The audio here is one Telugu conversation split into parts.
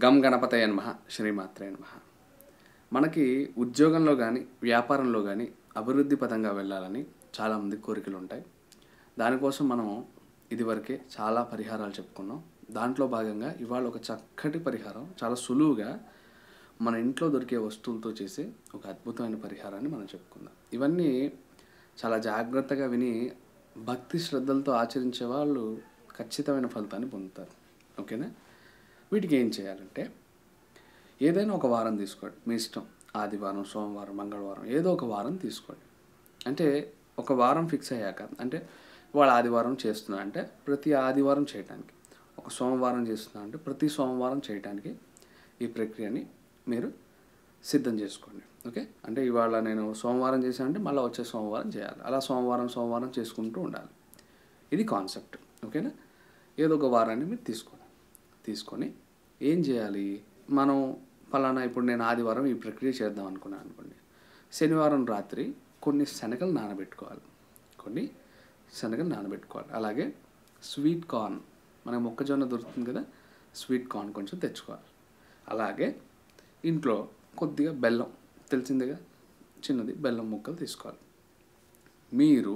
గం గణపతయ నమ శ్రీమాత్రే నమ మనకి ఉద్యోగంలో కానీ వ్యాపారంలో కానీ అభివృద్ధి పదంగా వెళ్ళాలని చాలామంది కోరికలు ఉంటాయి దానికోసం మనం ఇదివరకే చాలా పరిహారాలు చెప్పుకున్నాం దాంట్లో భాగంగా ఇవాళ ఒక చక్కటి పరిహారం చాలా సులువుగా మన ఇంట్లో దొరికే వస్తువులతో చేసే ఒక అద్భుతమైన పరిహారాన్ని మనం చెప్పుకుందాం ఇవన్నీ చాలా జాగ్రత్తగా విని భక్తి శ్రద్ధలతో ఆచరించే వాళ్ళు ఖచ్చితమైన ఫలితాన్ని పొందుతారు ఓకేనా వీటికి ఏం చేయాలంటే ఏదైనా ఒక వారం తీసుకోండి మీ ఇష్టం ఆదివారం సోమవారం మంగళవారం ఏదో ఒక వారం తీసుకోండి అంటే ఒక వారం ఫిక్స్ అయ్యాక అంటే ఇవాళ ఆదివారం చేస్తున్నా అంటే ప్రతి ఆదివారం చేయడానికి ఒక సోమవారం చేస్తున్నా అంటే ప్రతి సోమవారం చేయడానికి ఈ ప్రక్రియని మీరు సిద్ధం చేసుకోండి ఓకే అంటే ఇవాళ నేను సోమవారం చేశానంటే మళ్ళీ వచ్చే సోమవారం చేయాలి అలా సోమవారం సోమవారం చేసుకుంటూ ఉండాలి ఇది కాన్సెప్ట్ ఓకేనా ఏదో ఒక వారాన్ని మీరు తీసుకోండి తీసుకొని ఏం చేయాలి మనం ఫలానా ఇప్పుడు నేను ఆదివారం ఈ ప్రక్రియ చేద్దాం అనుకున్నాను అనుకోండి శనివారం రాత్రి కొన్ని శనగలు నానబెట్టుకోవాలి కొన్ని శనగలు నానబెట్టుకోవాలి అలాగే స్వీట్ కార్న్ మనకి మొక్కజొన్న దొరుకుతుంది కదా స్వీట్ కార్న్ కొంచెం తెచ్చుకోవాలి అలాగే ఇంట్లో కొద్దిగా బెల్లం తెలిసిందిగా చిన్నది బెల్లం ముక్కలు తీసుకోవాలి మీరు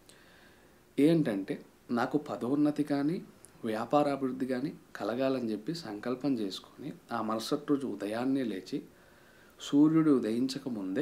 ఏంటంటే నాకు పదోన్నతి కానీ వ్యాపారాభివృద్ధి కానీ కలగాలని చెప్పి సంకల్పం చేసుకొని ఆ మరుసటి రోజు ఉదయాన్నే లేచి సూర్యుడు ఉదయించక ముందే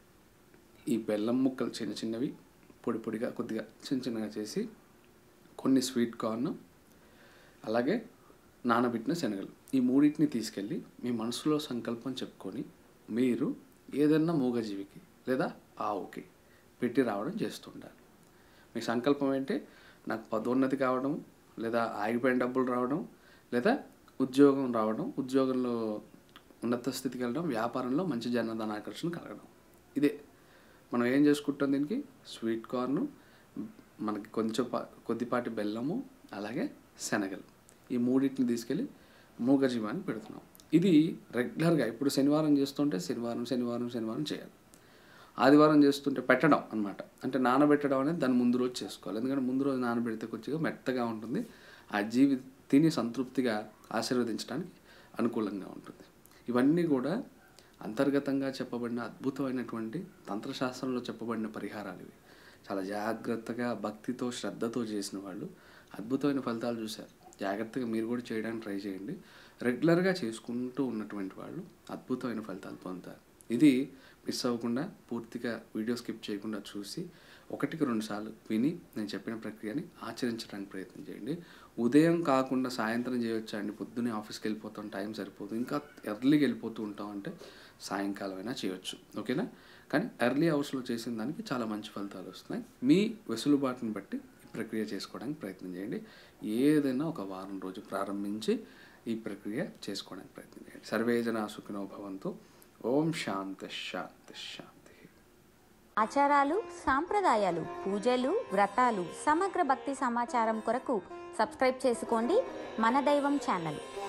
ఈ బెల్లం ముక్కలు చిన్న చిన్నవి పొడి పొడిగా కొద్దిగా చిన్న చిన్నగా చేసి కొన్ని స్వీట్ కార్న్ అలాగే నానబెట్టిన శనగలు ఈ మూడింటిని తీసుకెళ్ళి మీ మనసులో సంకల్పం చెప్పుకొని మీరు ఏదన్నా మూగజీవికి లేదా ఆవుకి పెట్టి రావడం చేస్తుండాలి మీ సంకల్పం ఏంటి నాకు పదోన్నతి కావడం లేదా ఆగిపోయిన డబ్బులు రావడం లేదా ఉద్యోగం రావడం ఉద్యోగంలో ఉన్నత స్థితికి వెళ్ళడం వ్యాపారంలో మంచి జనధన ఆకర్షణ కలగడం ఇదే మనం ఏం చేసుకుంటాం దీనికి స్వీట్ కార్న్ మనకి కొంచెం పా- కొద్దిపాటి బెల్లము అలాగే శనగలు ఈ మూడింటిని తీసుకెళ్ళి మూగజీవాన్ని పెడుతున్నాం ఇది రెగ్యులర్గా ఇప్పుడు శనివారం చేస్తుంటే శనివారం శనివారం శనివారం చేయాలి ఆదివారం చేస్తుంటే పెట్టడం అన్నమాట అంటే నానబెట్టడం అనేది దాని ముందు రోజు చేసుకోవాలి ఎందుకంటే ముందు రోజు నానబెడితే కొద్దిగా మెత్తగా ఉంటుంది ఆ జీవి తిని సంతృప్తిగా ఆశీర్వదించడానికి అనుకూలంగా ఉంటుంది ఇవన్నీ కూడా అంతర్గతంగా చెప్పబడిన అద్భుతమైనటువంటి తంత్రశాస్త్రంలో చెప్పబడిన పరిహారాలు ఇవి చాలా జాగ్రత్తగా భక్తితో శ్రద్ధతో చేసిన వాళ్ళు అద్భుతమైన ఫలితాలు చూశారు జాగ్రత్తగా మీరు కూడా చేయడానికి ట్రై చేయండి రెగ్యులర్గా చేసుకుంటూ ఉన్నటువంటి వాళ్ళు అద్భుతమైన ఫలితాలు పొందుతారు ఇది మిస్ అవ్వకుండా పూర్తిగా వీడియో స్కిప్ చేయకుండా చూసి ఒకటికి రెండు సార్లు విని నేను చెప్పిన ప్రక్రియని ఆచరించడానికి ప్రయత్నం చేయండి ఉదయం కాకుండా సాయంత్రం చేయొచ్చా అండి పొద్దున్నే ఆఫీస్కి వెళ్ళిపోతాం టైం సరిపోదు ఇంకా ఎర్లీకి వెళ్ళిపోతూ ఉంటాం అంటే సాయంకాలం అయినా చేయొచ్చు ఓకేనా కానీ ఎర్లీ అవర్స్లో చేసిన దానికి చాలా మంచి ఫలితాలు వస్తున్నాయి మీ వెసులుబాటుని బట్టి ఈ ప్రక్రియ చేసుకోవడానికి ప్రయత్నం చేయండి ఏదైనా ఒక వారం రోజు ప్రారంభించి ఈ ప్రక్రియ చేసుకోవడానికి ప్రయత్నం చేయండి సర్వేజన సుఖినో భవంతు ఓం శాంతి శాంతి శాంతి ఆచారాలు సాంప్రదాయాలు పూజలు వ్రతాలు సమగ్ర భక్తి సమాచారం కొరకు సబ్స్క్రైబ్ చేసుకోండి మన దైవం ఛానల్